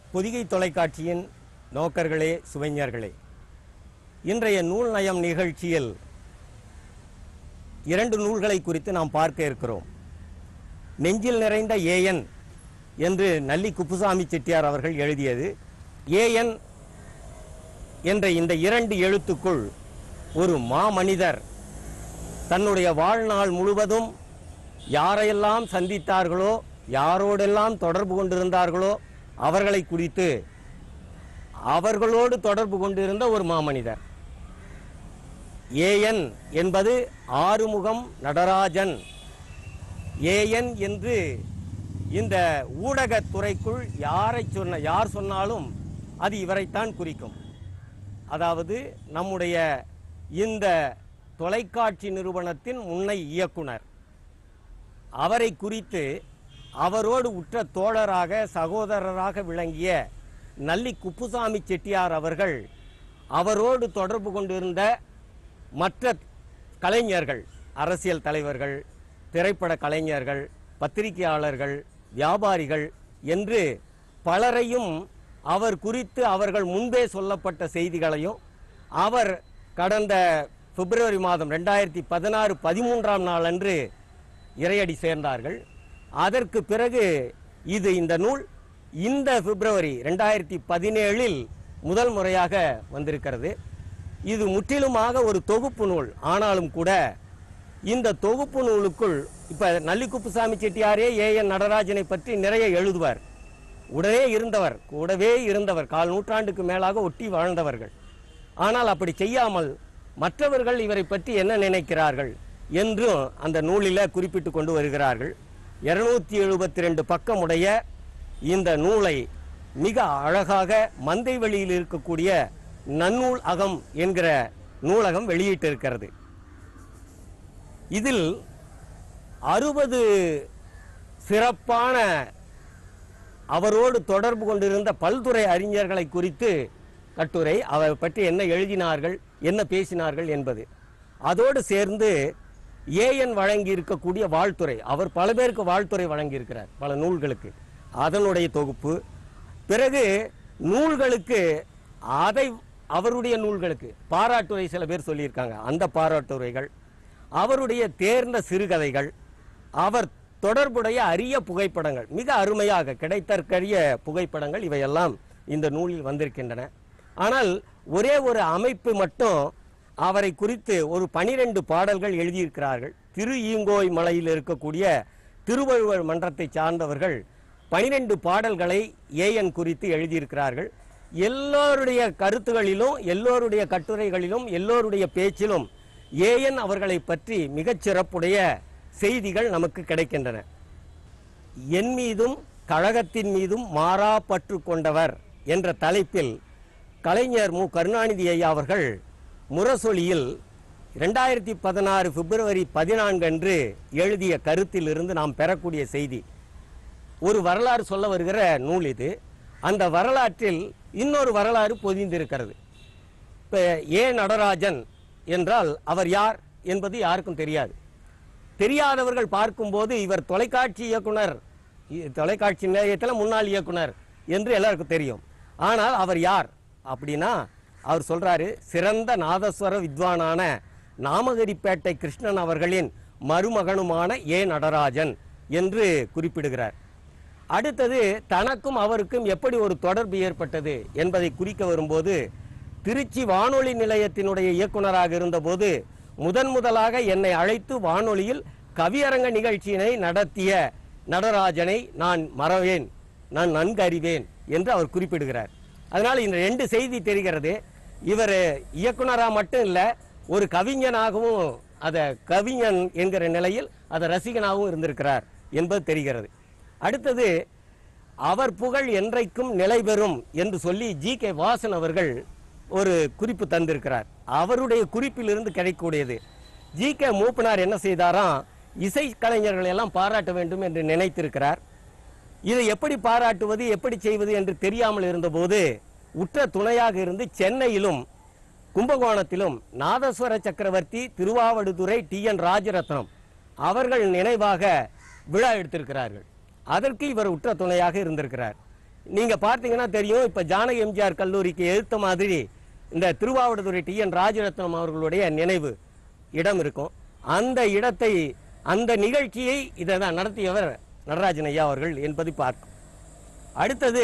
பொதிகை தொலைக்காட்சியின் நோக்கர்களே சுவைஞர்களே இன்றைய நூல் நயம் நிகழ்ச்சியில் இரண்டு நூல்களை குறித்து நாம் பார்க்க இருக்கிறோம் நெஞ்சில் நிறைந்த ஏஎன் என்று நல்லி குப்புசாமி செட்டியார் அவர்கள் எழுதியது ஏஎன் என்ற இந்த இரண்டு எழுத்துக்குள் ஒரு மாமனிதர் தன்னுடைய வாழ்நாள் முழுவதும் யாரையெல்லாம் சந்தித்தார்களோ யாரோடெல்லாம் தொடர்பு கொண்டிருந்தார்களோ அவர்களை குறித்து அவர்களோடு தொடர்பு கொண்டிருந்த ஒரு மாமனிதர் ஏஎன் என்பது ஆறுமுகம் நடராஜன் ஏஎன் என்று இந்த ஊடகத் துறைக்குள் யாரை சொன்ன யார் சொன்னாலும் அது இவரைத்தான் குறிக்கும் அதாவது நம்முடைய இந்த தொலைக்காட்சி நிறுவனத்தின் முன்னை இயக்குனர் அவரை குறித்து அவரோடு உற்ற தோழராக சகோதரராக விளங்கிய நல்லி குப்புசாமி செட்டியார் அவர்கள் அவரோடு தொடர்பு கொண்டிருந்த மற்ற கலைஞர்கள் அரசியல் தலைவர்கள் திரைப்பட கலைஞர்கள் பத்திரிகையாளர்கள் வியாபாரிகள் என்று பலரையும் அவர் குறித்து அவர்கள் முன்பே சொல்லப்பட்ட செய்திகளையும் அவர் கடந்த பிப்ரவரி மாதம் ரெண்டாயிரத்தி பதினாறு பதிமூன்றாம் நாள் அன்று இறையடி சேர்ந்தார்கள் அதற்கு பிறகு இது இந்த நூல் இந்த பிப்ரவரி ரெண்டாயிரத்தி பதினேழில் முதல் முறையாக வந்திருக்கிறது இது முற்றிலுமாக ஒரு தொகுப்பு நூல் ஆனாலும் கூட இந்த தொகுப்பு நூலுக்குள் இப்ப நல்லிக்குப்புசாமி செட்டியாரே ஏ என் நடராஜனை பற்றி நிறைய எழுதுவார் உடனே இருந்தவர் கூடவே இருந்தவர் கால் நூற்றாண்டுக்கு மேலாக ஒட்டி வாழ்ந்தவர்கள் ஆனால் அப்படி செய்யாமல் மற்றவர்கள் இவரை பற்றி என்ன நினைக்கிறார்கள் என்றும் அந்த நூலில் குறிப்பிட்டு கொண்டு வருகிறார்கள் இருநூத்தி எழுபத்தி ரெண்டு பக்கமுடைய இந்த நூலை மிக அழகாக மந்தை வெளியில் இருக்கக்கூடிய நன்னூல் அகம் என்கிற நூலகம் வெளியிட்டிருக்கிறது இதில் அறுபது சிறப்பான அவரோடு தொடர்பு கொண்டிருந்த பல்துறை அறிஞர்களை குறித்து கட்டுரை அவர் பற்றி என்ன எழுதினார்கள் என்ன பேசினார்கள் என்பது அதோடு சேர்ந்து ஏஎன் வழங்கி இருக்கக்கூடிய வாழ்த்துறை அவர் பல பேருக்கு வாழ்த்துறை வழங்கியிருக்கிறார் பல நூல்களுக்கு அதனுடைய தொகுப்பு பிறகு நூல்களுக்கு அதை அவருடைய நூல்களுக்கு பாராட்டுரை சில பேர் சொல்லியிருக்காங்க அந்த பாராட்டுரைகள் அவருடைய தேர்ந்த சிறுகதைகள் அவர் தொடர்புடைய அரிய புகைப்படங்கள் மிக அருமையாக கிடைத்தற்கரிய புகைப்படங்கள் இவையெல்லாம் இந்த நூலில் வந்திருக்கின்றன ஆனால் ஒரே ஒரு அமைப்பு மட்டும் அவரை குறித்து ஒரு பனிரெண்டு பாடல்கள் எழுதியிருக்கிறார்கள் திரு ஈங்கோய் மலையில் இருக்கக்கூடிய திருவள்ளுவர் மன்றத்தை சார்ந்தவர்கள் பனிரெண்டு பாடல்களை ஏஎன் குறித்து எழுதியிருக்கிறார்கள் எல்லோருடைய கருத்துகளிலும் எல்லோருடைய கட்டுரைகளிலும் எல்லோருடைய பேச்சிலும் ஏஎன் அவர்களை பற்றி மிகச் சிறப்புடைய செய்திகள் நமக்கு கிடைக்கின்றன என் மீதும் கழகத்தின் மீதும் மாறா பற்று கொண்டவர் என்ற தலைப்பில் கலைஞர் மு கருணாநிதி ஐயா அவர்கள் முரசொலியில் ரெண்டாயிரத்தி பதினாறு பிப்ரவரி பதினான்கு அன்று எழுதிய கருத்திலிருந்து நாம் பெறக்கூடிய செய்தி ஒரு வரலாறு சொல்ல வருகிற நூல் இது அந்த வரலாற்றில் இன்னொரு வரலாறு பொதிந்திருக்கிறது இப்போ ஏ நடராஜன் என்றால் அவர் யார் என்பது யாருக்கும் தெரியாது தெரியாதவர்கள் பார்க்கும்போது இவர் தொலைக்காட்சி இயக்குனர் இ- தொலைக்காட்சி நிலையத்தில் முன்னாள் இயக்குனர் என்று எல்லாருக்கும் தெரியும் ஆனால் அவர் யார் அப்படின்னா அவர் சொல்றாரு சிறந்த நாதஸ்வர வித்வானான நாமகிரிப்பேட்டை கிருஷ்ணன் அவர்களின் மருமகனுமான ஏ நடராஜன் என்று குறிப்பிடுகிறார் அடுத்தது தனக்கும் அவருக்கும் எப்படி ஒரு தொடர்பு ஏற்பட்டது என்பதை குறிக்க வரும்போது திருச்சி வானொலி நிலையத்தினுடைய இயக்குனராக இருந்தபோது முதன் முதலாக என்னை அழைத்து வானொலியில் கவியரங்க நிகழ்ச்சியினை நடத்திய நடராஜனை நான் மறவேன் நான் நன்கு அறிவேன் என்று அவர் குறிப்பிடுகிறார் அதனால் இந்த ரெண்டு செய்தி தெரிகிறது இவர் இயக்குனராக மட்டும் இல்லை ஒரு கவிஞனாகவும் அதை கவிஞன் என்கிற நிலையில் அதை ரசிகனாகவும் இருந்திருக்கிறார் என்பது தெரிகிறது அடுத்தது அவர் புகழ் என்றைக்கும் நிலை பெறும் என்று சொல்லி ஜி கே வாசன் அவர்கள் ஒரு குறிப்பு தந்திருக்கிறார் அவருடைய குறிப்பிலிருந்து கிடைக்கக்கூடியது ஜி கே மூப்பனார் என்ன செய்தாராம் இசை கலைஞர்களை எல்லாம் பாராட்ட வேண்டும் என்று நினைத்திருக்கிறார் இதை எப்படி பாராட்டுவது எப்படி செய்வது என்று தெரியாமல் இருந்தபோது உற்ற துணையாக இருந்து சென்னையிலும் கும்பகோணத்திலும் நாதஸ்வர சக்கரவர்த்தி திருவாவடுதுறை டி என் ராஜரத்னம் அவர்கள் நினைவாக விழா எடுத்திருக்கிறார்கள் அதற்கு இவர் உற்ற துணையாக இருந்திருக்கிறார் நீங்க பார்த்தீங்கன்னா தெரியும் இப்ப ஜானகி எம்ஜிஆர் கல்லூரிக்கு எதிர்த்த மாதிரி இந்த திருவாவடுதுறை டி என் ராஜரத்னம் அவர்களுடைய நினைவு இடம் இருக்கும் அந்த இடத்தை அந்த நிகழ்ச்சியை இதை தான் நடத்தியவர் நடராஜன் ஐயா அவர்கள் என்பதை பார்க்கும் அடுத்தது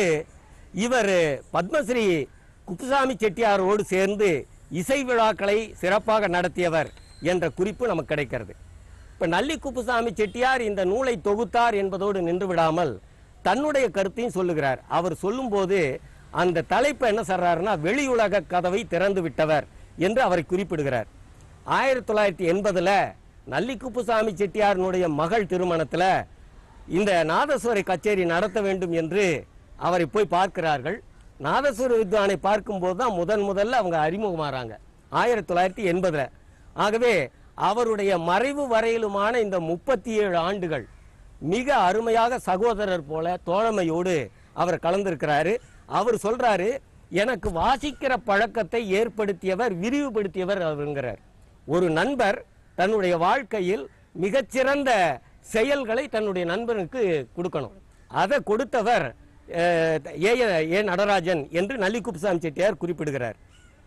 இவர் பத்மஸ்ரீ குப்புசாமி செட்டியாரோடு சேர்ந்து இசை விழாக்களை சிறப்பாக நடத்தியவர் என்ற குறிப்பு நமக்கு கிடைக்கிறது இப்ப நல்லி குப்புசாமி செட்டியார் இந்த நூலை தொகுத்தார் என்பதோடு நின்று விடாமல் தன்னுடைய கருத்தையும் சொல்லுகிறார் அவர் சொல்லும்போது அந்த தலைப்பு என்ன சொல்றாருன்னா வெளியுலக கதவை திறந்து விட்டவர் என்று அவரை குறிப்பிடுகிறார் ஆயிரத்தி தொள்ளாயிரத்தி எண்பதுல நல்லி குப்புசாமி செட்டியாரினுடைய மகள் திருமணத்துல இந்த நாதஸ்வர கச்சேரி நடத்த வேண்டும் என்று அவரை போய் பார்க்கிறார்கள் நாதஸ்வர வித்வானை பார்க்கும்போது தான் முதன் முதல்ல அவங்க அறிமுகமாறாங்க ஆயிரத்தி தொள்ளாயிரத்தி எண்பதுல ஆகவே அவருடைய மறைவு வரையிலுமான இந்த முப்பத்தி ஏழு ஆண்டுகள் மிக அருமையாக சகோதரர் போல தோழமையோடு அவர் கலந்திருக்கிறாரு அவர் சொல்றாரு எனக்கு வாசிக்கிற பழக்கத்தை ஏற்படுத்தியவர் விரிவுபடுத்தியவர் அவருங்கிறார் ஒரு நண்பர் தன்னுடைய வாழ்க்கையில் மிகச்சிறந்த செயல்களை தன்னுடைய நண்பனுக்கு கொடுக்கணும் அதை கொடுத்தவர் அஹ், ஏ ஏ நடராஜன் என்று நல்லி குப்புசாமி செட்டியார் குறிப்பிடுகிறார்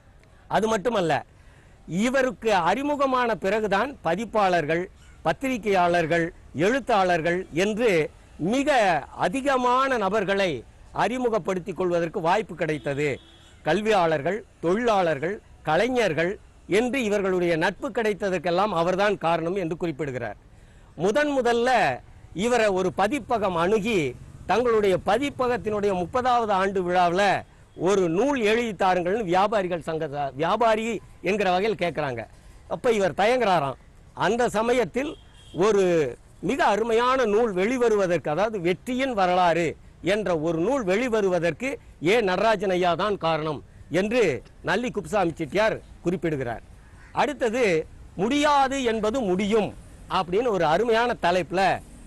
அது மட்டுமல்ல இவருக்கு அறிமுகமான பிறகுதான் பதிப்பாளர்கள் பத்திரிகையாளர்கள் எழுத்தாளர்கள் என்று மிக அதிகமான நபர்களை அறிமுகப்படுத்திக் கொள்வதற்கு வாய்ப்பு கிடைத்தது கல்வியாளர்கள் தொழிலாளர்கள் கலைஞர்கள் என்று இவர்களுடைய நட்பு கிடைத்ததற்கெல்லாம் அவர்தான் காரணம் என்று குறிப்பிடுகிறார் முதன் முதல்ல இவரை ஒரு பதிப்பகம் அணுகி தங்களுடைய பதிப்பகத்தினுடைய முப்பதாவது ஆண்டு விழாவில் ஒரு நூல் எழுதி தாருங்கள்னு வியாபாரிகள் சங்க வியாபாரி என்கிற வகையில் கேட்குறாங்க அப்போ இவர் தயங்குறாராம் அந்த சமயத்தில் ஒரு மிக அருமையான நூல் வெளிவருவதற்கு அதாவது வெற்றியின் வரலாறு என்ற ஒரு நூல் வெளிவருவதற்கு ஏ நடராஜன் ஐயா தான் காரணம் என்று நல்லி குப்சாமி செட்டியார் குறிப்பிடுகிறார் அடுத்தது முடியாது என்பது முடியும் அப்படின்னு ஒரு அருமையான தலைப்புல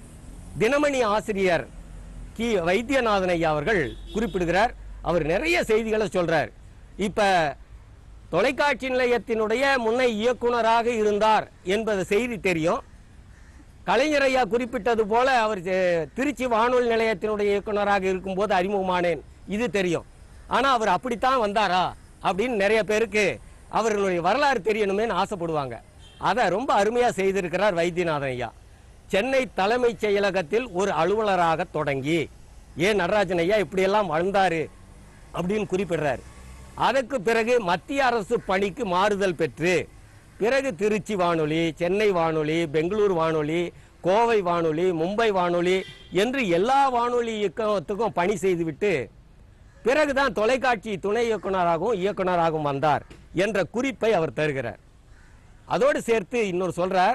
தினமணி ஆசிரியர் கி வைத்தியநாதன் ஐயா அவர்கள் குறிப்பிடுகிறார் அவர் நிறைய செய்திகளை சொல்றார் இப்ப தொலைக்காட்சி நிலையத்தினுடைய முன்னை இயக்குனராக இருந்தார் என்பது செய்தி தெரியும் கலைஞர் ஐயா குறிப்பிட்டது போல அவர் அஹ், திருச்சி வானொலி நிலையத்தினுடைய இயக்குனராக இருக்கும்போது அறிமுகமானேன் இது தெரியும் ஆனா அவர் அப்படித்தான் வந்தாரா அப்படின்னு நிறைய பேருக்கு அவர்களுடைய வரலாறு தெரியணுமேன்னு ஆசைப்படுவாங்க அதை ரொம்ப அருமையா செய்திருக்கிறார் வைத்தியநாதன் ஐயா சென்னை தலைமைச் செயலகத்தில் ஒரு அலுவலராக தொடங்கி ஏன் நடராஜன் ஐயா இப்படியெல்லாம் வாழ்ந்தாரு அப்படின்னு குறிப்பிடுறாரு அதற்கு பிறகு மத்திய அரசு பணிக்கு மாறுதல் பெற்று பிறகு திருச்சி வானொலி சென்னை வானொலி பெங்களூர் வானொலி கோவை வானொலி மும்பை வானொலி என்று எல்லா வானொலி இயக்கத்துக்கும் பணி செய்துவிட்டு பிறகுதான் தொலைக்காட்சி துணை இயக்குனராகவும் இயக்குனராகவும் வந்தார் என்ற குறிப்பை அவர் தருகிறார் அதோடு சேர்த்து இன்னொரு சொல்றார்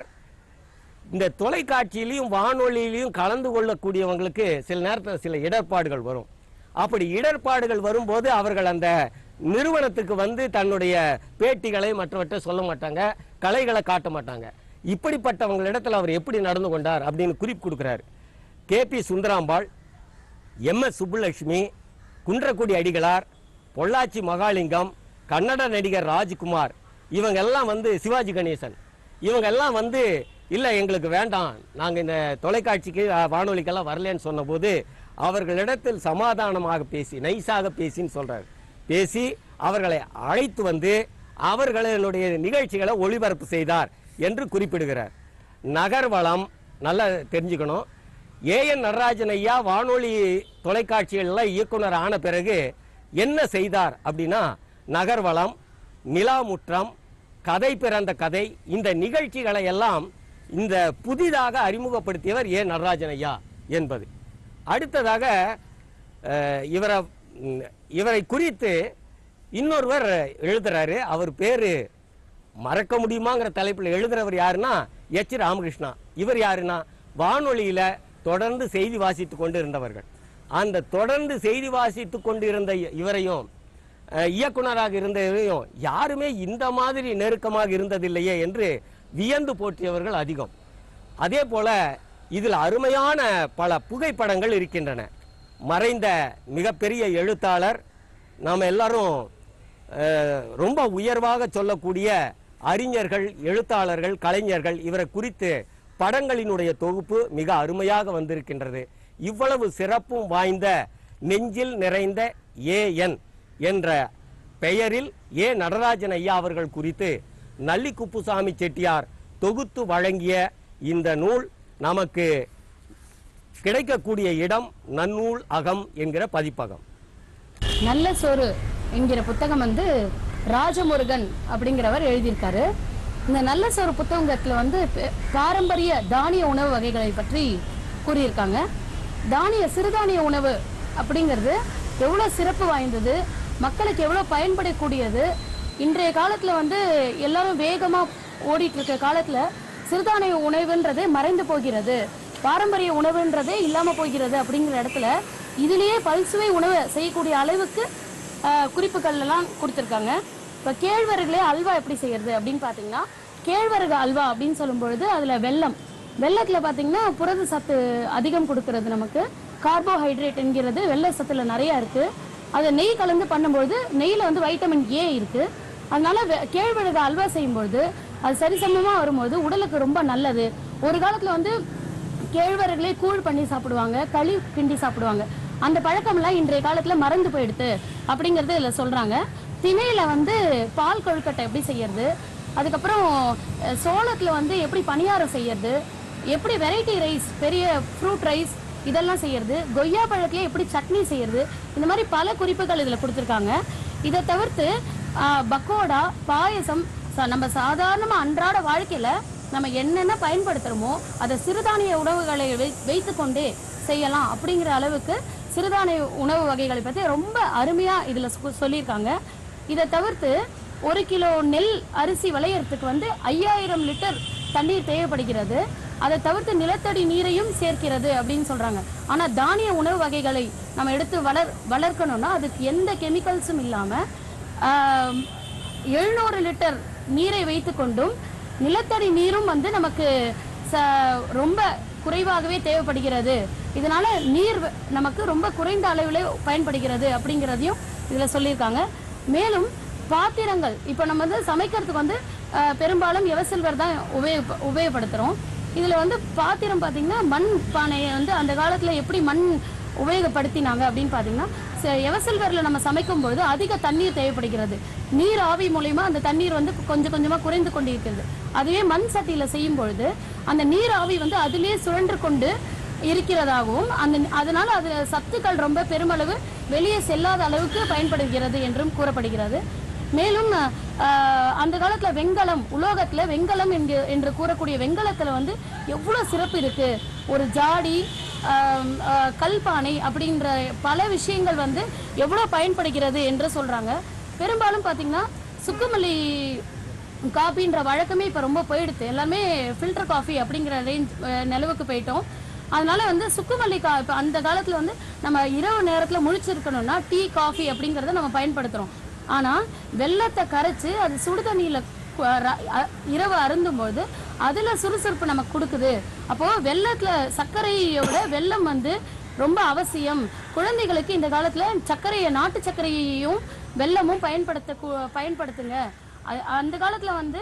இந்த தொலைக்காட்சியிலையும் வானொலியிலையும் கலந்து கொள்ளக்கூடியவங்களுக்கு சில நேரத்தில் சில இடர்பாடுகள் வரும் அப்படி இடர்பாடுகள் வரும்போது அவர்கள் அந்த நிறுவனத்துக்கு வந்து தன்னுடைய பேட்டிகளை மற்றவற்றை சொல்ல மாட்டாங்க கலைகளை காட்ட மாட்டாங்க இப்படிப்பட்டவங்களிடத்தில் அவர் எப்படி நடந்து கொண்டார் அப்படின்னு குறிப்பு கொடுக்கிறார் K P Sundarambal M S Subbulakshmi Kundrakudi Adigalar Pollachi Mahalingam Kannada நடிகர் ராஜ்குமார் இவங்க எல்லாம் வந்து சிவாஜி கணேசன் இவங்க எல்லாம் வந்து இல்லை எங்களுக்கு வேண்டாம் நாங்கள் இந்த தொலைக்காட்சிக்கு அஹ், வானொலிக்கெல்லாம் வரலன்னு சொன்னபோது அவர்களிடத்தில் சமாதானமாக பேசி நைஸாக பேசின்னு சொல்றாரு பேசி அவர்களை அழைத்து வந்து அவர்களுடைய நிகழ்ச்சிகளை ஒளிபரப்பு செய்தார் என்று குறிப்பிடுகிறார் நகர்வளம் நல்லா தெரிஞ்சுக்கணும் ஏஎன் நடராஜன் ஐயா வானொலி தொலைக்காட்சிகள்ல இயக்குனர் ஆன பிறகு என்ன செய்தார் அப்படின்னா நகர்வளம் நிலாமுற்றம் கதை பிறந்த கதை இந்த நிகழ்ச்சிகளை எல்லாம் இந்த புதிதாக அறிமுகப்படுத்தியவர் ஏ நடராஜன் ஐயா என்பது அடுத்ததாக அஹ், இவரை ம், இவரை குறித்து இன்னொருவர் எழுதுறாரு அவர் பேரு மறக்க முடியுமாங்கிற தலைப்பில் எழுதுறவர் யாருன்னா எச் ராமகிருஷ்ணா இவர் யாருன்னா வானொலியில தொடர்ந்து செய்தி வாசித்துக் கொண்டு இருந்தவர்கள் அந்த தொடர்ந்து செய்தி வாசித்துக் கொண்டு இருந்த இவரையும் அஹ், இயக்குனராக இருந்த இவரையும் யாருமே இந்த மாதிரி நெருக்கமாக இருந்ததில்லையே என்று வியந்து போற்றியவர்கள் அதிகம் அதே போல இதில் அருமையான பல புகைப்படங்கள் இருக்கின்றன மறைந்த மிகப்பெரிய எழுத்தாளர் நாம் எல்லாரும் அஹ், ரொம்ப உயர்வாக சொல்லக்கூடிய அறிஞர்கள் எழுத்தாளர்கள் கலைஞர்கள் இவரை குறித்து படங்களினுடைய தொகுப்பு மிக அருமையாக வந்திருக்கின்றது இவ்வளவு சிறப்பும் வாய்ந்த நெஞ்சில் நிறைந்த ஏஎன் என்ற பெயரில் ஏ நடராஜன் ஐயா அவர்கள் குறித்து நல்லி குப்புசாமி செட்டியார் தொகுத்து வழங்கிய இந்த நூல் நமக்கு கிடைக்கக்கூடிய இடம் நன்னூல் அகம் என்கிற பதிப்பகம் நல்ல சோறு என்கிற புத்தகம் வந்து ராஜமுருகன் அப்படிங்கிறவர் எழுதியிருக்காரு இந்த நல்ல சோறு புத்தகத்துல வந்து பெ- பாரம்பரிய தானிய உணவு வகைகளை பற்றி கூறியிருக்காங்க தானிய சிறுதானிய உணவு அப்படிங்கிறது எவ்வளோ சிறப்பு வாய்ந்தது மக்களுக்கு எவ்வளோ பயன்படக்கூடியது இன்றைய காலத்தில் வந்து எல்லாரும் வேகமாக ஓடிட்டு இருக்க காலத்தில் சிறுதானிய உணவுன்றது மறைந்து போகிறது பாரம்பரிய உணவுன்றதே இல்லாமல் போகிறது அப்படிங்கிற இடத்துல இதுலேயே பல்சுவை உணவு செய்யக்கூடிய அளவுக்கு ஆஹ், குறிப்புகள் எல்லாம் கொடுத்துருக்காங்க இப்போ கேழ்வரகுலே அல்வா எப்படி செய்யறது அப்படின்னு பார்த்தீங்கன்னா கேழ்வரகு அல்வா அப்படின்னு சொல்லும் பொழுது அதில் வெல்லம் வெள்ளத்தில் பார்த்தீங்கன்னா புரத சத்து அதிகம் கொடுக்கறது நமக்கு கார்போஹைட்ரேட் என்கிறது வெள்ளை சத்துல நிறைய இருக்கு அதை நெய் கலந்து பண்ணும்பொழுது நெய்யில் வந்து வைட்டமின் ஏ இருக்கு அதனால வெ- கேழ்வரகு அல்வா செய்யும்பொழுது அது சரிசமமாக வரும்போது உடலுக்கு ரொம்ப நல்லது ஒரு காலத்தில் வந்து கேழ்வரகுலே கூழ் பண்ணி சாப்பிடுவாங்க களி கிண்டி சாப்பிடுவாங்க அந்த பழக்கம்லாம் இன்றைய காலத்துல மறந்து போயிடுது அப்படிங்கறது இதுல சொல்றாங்க திணையில வந்து பால் கொழுக்கட்டை எப்படி செய்யறது அதுக்கப்புறம் அஹ், சோளத்துல வந்து எப்படி பணியாரம் செய்யறது எப்படி வெரைட்டி ரைஸ் பெரிய ஃப்ரூட் ரைஸ் இதெல்லாம் செய்யறது கொய்யா பழத்திலே எப்படி சட்னி செய்யறது இந்த மாதிரி பல குறிப்புகள் இதுல கொடுத்துருக்காங்க இதை தவிர்த்து ஆஹ், பக்கோடா பாயசம் ச- நம்ம சாதாரணமா அன்றாட வாழ்க்கையில நம்ம என்னென்ன பயன்படுத்துறோமோ அதை சிறுதானிய உணவுகளை வை- வைத்துக்கொண்டே செய்யலாம் அப்படிங்கிற அளவுக்கு சிறுதானிய உணவு வகைகளை பற்றி ரொம்ப அருமையா இதுல சொ- சொல்லியிருக்காங்க இதை தவிர்த்து ஒரு கிலோ நெல் அரிசி விளையறதுக்கு வந்து ஐயாயிரம் லிட்டர் தண்ணீர் தேவைப்படுகிறது அதை தவிர்த்து நிலத்தடி நீரையும் சேர்க்கிறது அப்படின்னு சொல்றாங்க ஆனா தானிய உணவு வகைகளை நம்ம எடுத்து வளர் வளர்க்கணும்னா அதுக்கு எந்த கெமிக்கல்ஸும் இல்லாம ஆஹ், எழுநூறு லிட்டர் நீரை வைத்துக்கொண்டும் நிலத்தடி நீரும் வந்து நமக்கு ச- ரொம்ப குறைவாகவே தேவைப்படுகிறது இதனால நீர் வ- நமக்கு ரொம்ப குறைந்த அளவில் பயன்படுகிறது அப்படிங்கிறதையும் இதில் சொல்லியிருக்காங்க மேலும் பாத்திரங்கள் இப்போ நம்ம வந்து சமைக்கிறதுக்கு வந்து ஆஹ், பெரும்பாலும் எவசில்வர் தான் உபயோக உபயோகப்படுத்துகிறோம் இதில் வந்து பாத்திரம் பார்த்தீங்கன்னா மண் பானையை வந்து அந்த காலத்தில் எப்படி மண் உபயோகப்படுத்தினாங்க அப்படின்னு பார்த்தீங்கன்னா ச- எவசில்வரில் நம்ம சமைக்கும் பொழுது அதிக தண்ணீர் தேவைப்படுகிறது நீர் ஆவி மூலயமா அந்த தண்ணீர் வந்து கொஞ்சம் கொஞ்சமாக குறைந்து கொண்டிருக்கிறது அதுவே மண் சட்டியில் செய்யும் பொழுது அந்த நீர் ஆவி வந்து அதிலேயே சுழன்று கொண்டு இருக்கிறதாகவும் அந்த அதனால அதுல சத்துக்கள் ரொம்ப பெருமளவு வெளியே செல்லாத அளவுக்கு பயன்படுகிறது என்றும் கூறப்படுகிறது மேலும் ஆஹ், அந்த காலத்துல வெண்கலம் உலோகத்துல வெண்கலம் என்கு என்று கூறக்கூடிய வெண்கலத்துல வந்து எவ்வளவு சிறப்பு இருக்கு ஒரு ஜாடி ஆம், ஆஹ், கல்பானை அப்படின்ற பல விஷயங்கள் வந்து எவ்வளவு பயன்படுகிறது என்று சொல்றாங்க பெரும்பாலும் பாத்தீங்கன்னா சுக்குமல்லி காஃபின்ற வழக்கமே இப்போ ரொம்ப போயிடுது எல்லாமே ஃபில்டர் காஃபி அப்படிங்கிற ரேஞ்ச் நிலவுக்கு போயிட்டோம் அதனால வந்து சுக்குமல்லி கா இப்போ அந்த காலத்தில் வந்து நம்ம இரவு நேரத்தில் முழிச்சிருக்கணும்னா டீ காஃபி அப்படிங்கிறத நம்ம பயன்படுத்துகிறோம் ஆனால் வெள்ளத்தை கரைச்சு அது சுடுதண்ணியில் இரவு அருந்தும்போது அதில் சுறுசுறுப்பு நமக்கு கொடுக்குது அப்போது வெள்ளத்தில் சர்க்கரையோட வெள்ளம் வந்து ரொம்ப அவசியம் குழந்தைகளுக்கு இந்த காலத்தில் சர்க்கரையை நாட்டு சர்க்கரையையும் வெல்லமும் பயன்படுத்த கு- பயன்படுத்துங்க அ- அந்த காலத்தில் வந்து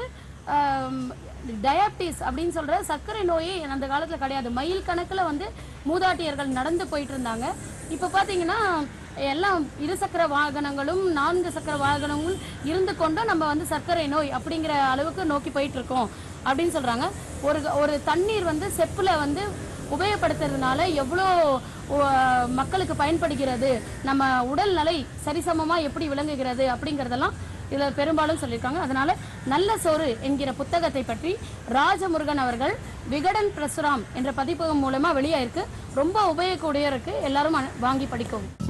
டயாபிட்டிஸ் அப்படின்னு சொல்ற சர்க்கரை நோயே அந்த காலத்தில் கிடையாது மைல் கணக்கில் வந்து மூதாட்டியர்கள் நடந்து போயிட்டு இருந்தாங்க இப்போ பார்த்தீங்கன்னா எல்லாம் இருசக்கர வாகனங்களும் நான்கு சக்கர வாகனங்களும் இருந்து கொண்டும் நம்ம வந்து சர்க்கரை நோய் அப்படிங்கிற அளவுக்கு நோக்கி போயிட்டு இருக்கோம் அப்படின்னு சொல்றாங்க ஒரு ஒரு தண்ணீர் வந்து செப்புல வந்து உபயோகப்படுத்துறதுனால எவ்வளோ உ- மக்களுக்கு பயன்படுகிறது நம்ம உடல் நிலை சரிசமமா எப்படி விளங்குகிறது அப்படிங்கறதெல்லாம் இதுல பெரும்பாலும் சொல்லியிருக்காங்க அதனால நல்ல சோறு என்கிற புத்தகத்தை பற்றி ராஜமுருகன் அவர்கள் விகடன் பிரசுராம் என்ற பதிப்பகம் மூலமா வெளியாயிருக்கு ரொம்ப உபயோகக்கூடிய இருக்கு எல்லாரும் அ- வாங்கி படிக்கவும்